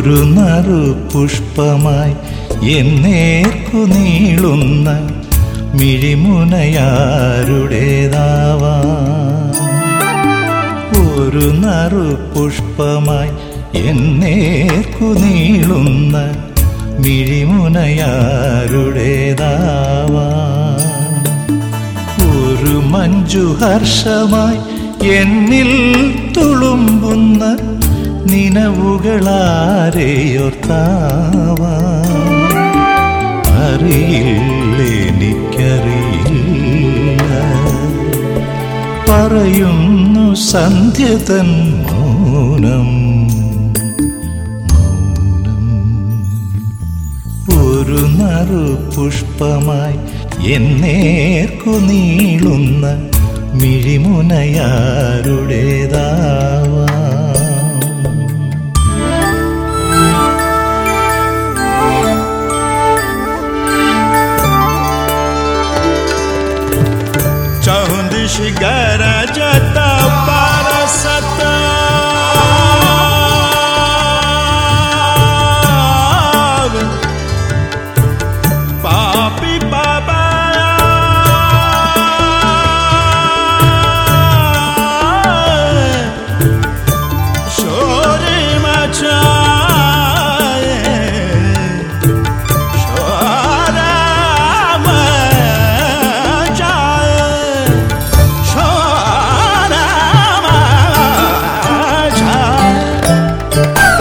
ഒരു നറു പുഷ്പമായി എന്നേർക്കു നീളുന്ന മിഴിമുനയാരുടേതാവാ ഒരു നറു പുഷ്പമായി എന്നേർക്കു നീളുന്ന മിഴിമുനയാരുടേതാവാ ഒരു മഞ്ജുഹർഷമായി എന്നിൽ തുളുമ്പുന്ന നിനവുകളാരെയോർത്താവാ അറിയില്ലെനിക്കറിയില്ല പറയുന്നു സന്ധ്യതൻ മൗനം മൗനം ഒരു നറു പുഷ്പമായി എന്നേർക്കു നീളുന്ന മിഴിമുനയാരുടേതാവാ चहुंदिश गरजत परसत पापी बाबा शोर मचाए शोर मचाए शोर मचाए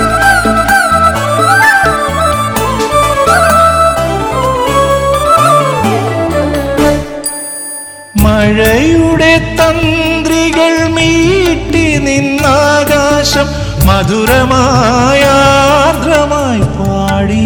മഴയുടെ തന്ത്രികൾ മീട്ടി നിന്നാകാശം മധുരമായ ആർദ്രമായി പാടി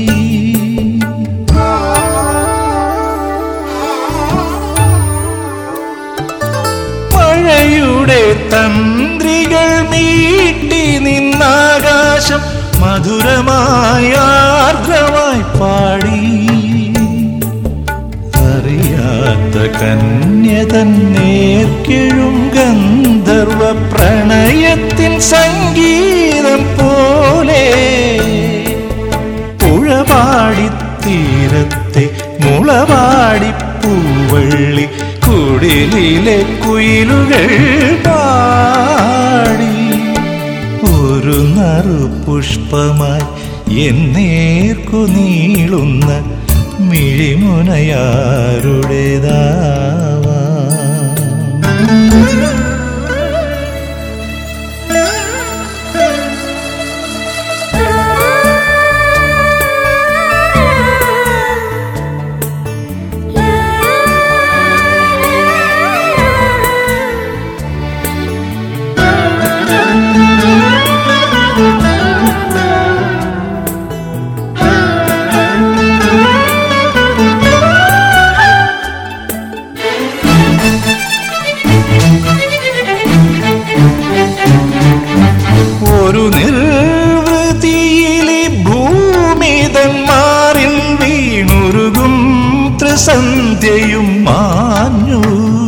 മഴയുടെ തന്ത്രികൾ മീട്ടി നിന്നാകാശം മധുരമായ ആർദ്രമായി പാടി അറിയാത്ത കന്യതൻ നേർക്കിഴും ഗന്ധർവ പ്രണയത്തിൻ സംഗീതം പോലെ പുഴപാടിത്തീരത്തെ മുളപാടി പൂവള്ളി കുടിലിലെ കുയിലുകൾ പാടി ഒരു നറു പുഷ്പമായി എന്നേർക്കു നീളുന്ന മിഴിമുനയാരുടേതാവാ ഒരു നിർവൃതിയിലെ ഭൂമിതന്മാരിൽ വീണുരുകും ത്രിസന്ധ്യയും മാഞ്ഞു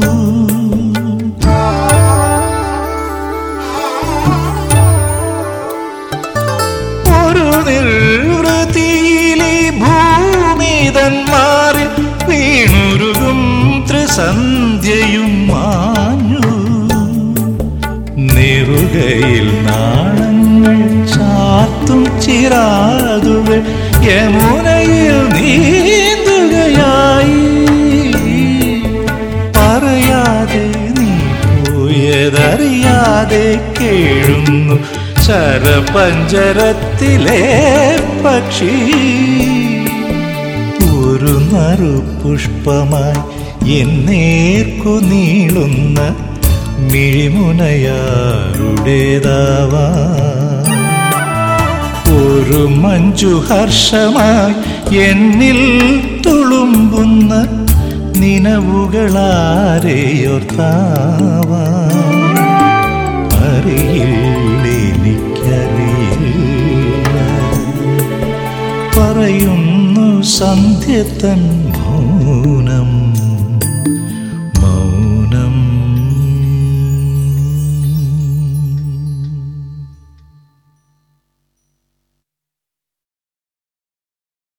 ഒരു നിർവൃതിയിലെ ഭൂമിതന്മാരിൽ വീണുരുകും ത്രിസന്ധ്യയും മാഞ്ഞു നെറുകയിൽ നാണങ്ങൾ ചാത്തും ചിറാതുകൾ യമുനയിൽ നീന്തുകയായി പറയാതെ നീ പോയതറിയാതെ കേഴുന്നു ശരപഞ്ചരത്തിലെ പക്ഷി ഒരു നറു പുഷ്പമായി എന്നേർക്കു നീളുന്ന മിഴിമുനയാരുടേതാവാ ഒരു മഞ്ജുഹർഷമായി എന്നിൽ തുളുമ്പുന്ന നിനവുകളാരെയോർത്താവാ അറിയില്ലെനിക്കറിയില്ല പറയുന്നു സന്ധ്യത്തൻ മൗനം